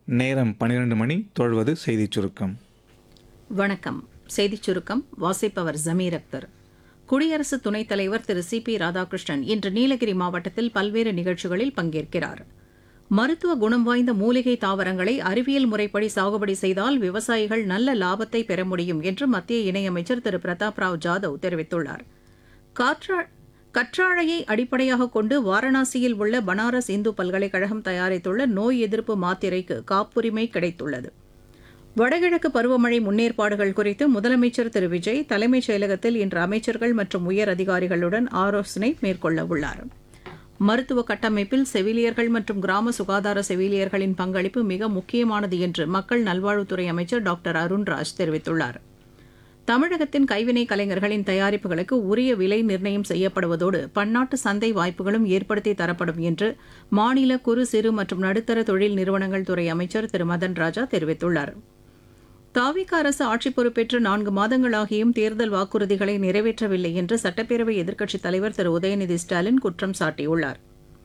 நேரம் பன்னிரண்டு மணி தொழுவது செய்திச் சுருக்கம் வணக்கம் செய்திச் சுருக்கம் வாசிப்பவர் ஜமீர் அக்தர் குடியரசு துணைத் தலைவர் திரு சி பி ராதாகிருஷ்ணன் இன்று நீலகிரி மாவட்டத்தில் பல்வேறு நிகழ்ச்சிகளில் பங்கேற்கிறார் மருத்துவ குணம் வாய்ந்த மூலிகை தாவரங்களை அறிவியல் முறைப்படி சாகுபடி செய்தால் விவசாயிகள் நல்ல லாபத்தை பெற முடியும் என்று மத்திய இணையமைச்சர் திரு பிரதாப் ராவ் ஜாதவ் தெரிவித்துள்ளார் காற்றா கற்றாழையை அடிப்படையாக கொண்டு வாரணாசியில் உள்ள பனாரஸ் இந்து பல்கலைக்கழகம் தயாரித்துள்ள நோய் எதிர்ப்பு மாத்திரைக்கு காப்புரிமை கிடைத்துள்ளது வடகிழக்கு பருவமழை முன்னேற்பாடுகள் குறித்து முதலமைச்சர் திரு விஜய் தலைமைச் செயலகத்தில் இன்று அமைச்சர்கள் மற்றும் உயர் அதிகாரிகளுடன் ஆலோசனை மேற்கொள்ள உள்ளார் மருத்துவ கட்டமைப்பில் செவிலியர்கள் மற்றும் கிராம சுகாதார செவிலியர்களின் பங்களிப்பு மிக முக்கியமானது என்று மக்கள் நல்வாழ்வுத்துறை அமைச்சர் டாக்டர் அருண்ராஜ் தெரிவித்துள்ளார் தமிழகத்தின் கைவினை கலைஞர்களின் தயாரிப்புகளுக்கு உரிய விலை நிர்ணயம் செய்யப்படுவதோடு பன்னாட்டு சந்தை வாய்ப்புகளும் ஏற்படுத்தி தரப்படும் என்று மாநில குறு சிறு மற்றும் நடுத்தர தொழில் நிறுவனங்கள் துறை அமைச்சர் திரு மதன் ராஜா தெரிவித்துள்ளார் தாவிக அரசு ஆட்சி பொறுப்பேற்று நான்கு மாதங்களாகியும் தேர்தல் வாக்குறுதிகளை நிறைவேற்றவில்லை என்று சட்டப்பேரவை எதிர்க்கட்சித் தலைவர் திரு உதயநிதி ஸ்டாலின் குற்றம் சாட்டியுள்ளார்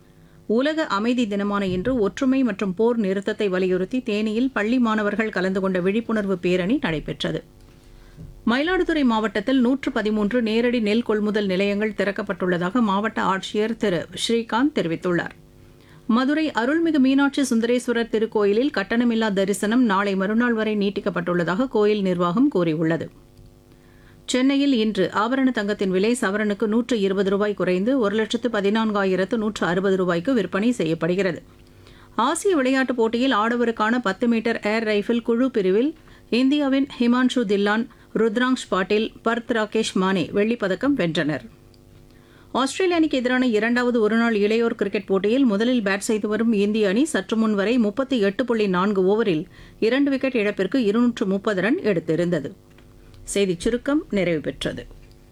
உலக அமைதி தினமான இன்று ஒற்றுமை மற்றும் போர் நிறுத்தத்தை வலியுறுத்தி தேனியில் பள்ளி மாணவர்கள் கலந்து கொண்ட விழிப்புணர்வு பேரணி நடைபெற்றது மயிலாடுதுறை மாவட்டத்தில் நூற்று பதிமூன்று நேரடி நெல் கொள்முதல் நிலையங்கள் திறக்கப்பட்டுள்ளதாக மாவட்ட ஆட்சியர் திரு ஸ்ரீகாந்த் தெரிவித்துள்ளார் மதுரை அருள்மிகு மீனாட்சி சுந்தரேஸ்வரர் திருக்கோயிலில் கட்டணமில்லா தரிசனம் நாளை மறுநாள் வரை நீட்டிக்கப்பட்டுள்ளதாக கோயில் நிர்வாகம் கூறியுள்ளது சென்னையில் இன்று ஆபரண தங்கத்தின் விலை சவரனுக்கு நூற்று இருபது ரூபாய் குறைந்து ஒரு லட்சத்து பதினான்காயிரத்து நூற்று அறுபது ரூபாய்க்கு விற்பனை செய்யப்படுகிறது ஆசிய விளையாட்டுப் போட்டியில் ஆடவருக்கான பத்து மீட்டர் ஏர் ரைஃபிள் குழு பிரிவில் இந்தியாவின் ஹிமான்ஷு தில்லான் ருத்ராங்ஷ் பாட்டீல் பர்த் ராகேஷ் மானே வெள்ளிப்பதக்கம் வென்றனர் ஆஸ்திரேலிய அணிக்கு எதிரான இரண்டாவது ஒருநாள் இளையோர் கிரிக்கெட் போட்டியில் முதலில் பேட் செய்து வரும் இந்திய அணி சற்று முன் வரை முப்பத்தி எட்டு புள்ளி நான்கு ஓவரில் இரண்டு விக்கெட் இழப்பிற்கு இருநூற்று முப்பது ரன் எடுத்திருந்தது செய்திச் சுருக்கம் நிறைவு பெற்றது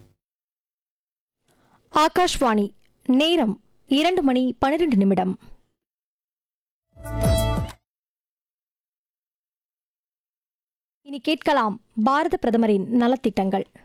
ஆகாஷ்வாணி நேரம் இரண்டு மணி பன்னிரண்டு நிமிடம் இனி கேட்கலாம் பாரத பிரதமரின் நலத்திட்டங்கள்